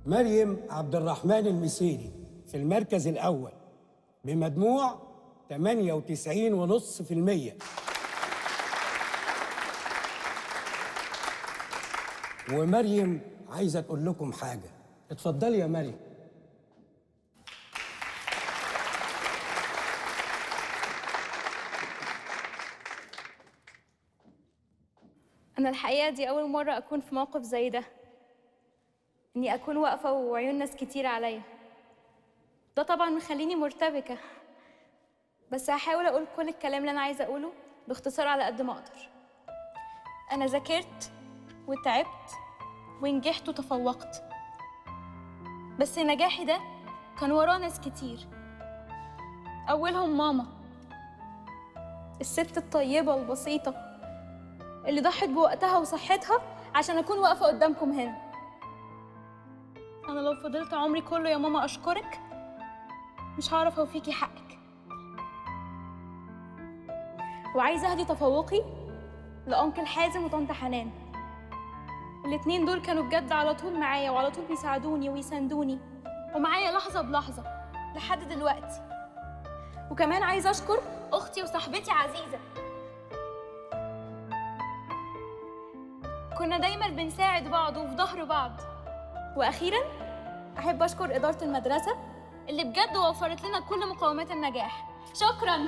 مريم عبد الرحمن المسيري في المركز الأول بمجموع 98.5% ومريم عايزة تقول لكم حاجة اتفضلي يا مريم أنا الحقيقة دي أول مرة أكون في موقف زي ده إني أكون واقفة وعيون ناس كتير عليا ده طبعا مخليني مرتبكة بس هحاول أقول كل الكلام اللي أنا عايزة أقوله باختصار على قد ما أقدر أنا ذاكرت وتعبت ونجحت وتفوقت بس نجاحي ده كان وراه ناس كتير أولهم ماما الست الطيبة البسيطة اللي ضحت بوقتها وصحتها عشان أكون واقفة قدامكم هنا أنا لو فضلت عمري كله يا ماما أشكرك مش هعرف أوفيكي حقك وعايزة أهدي تفوقي لأنكل حازم وطنط حنان الاتنين دول كانوا بجد على طول معايا وعلى طول بيساعدوني ويساندوني ومعايا لحظة بلحظة لحد دلوقتي وكمان عايزة أشكر أختي وصاحبتي عزيزة كنا دايما بنساعد بعض وفي ظهر بعض واخيرا احب اشكر اداره المدرسه اللي بجد وفرت لنا كل مقومات النجاح شكرا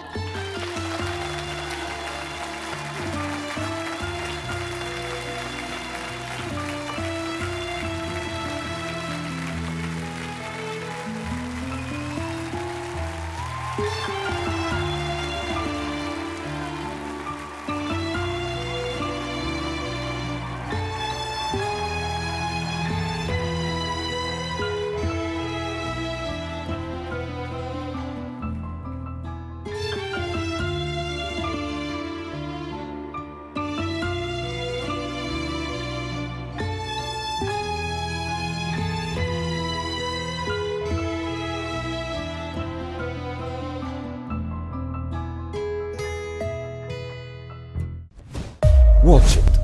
واتش إت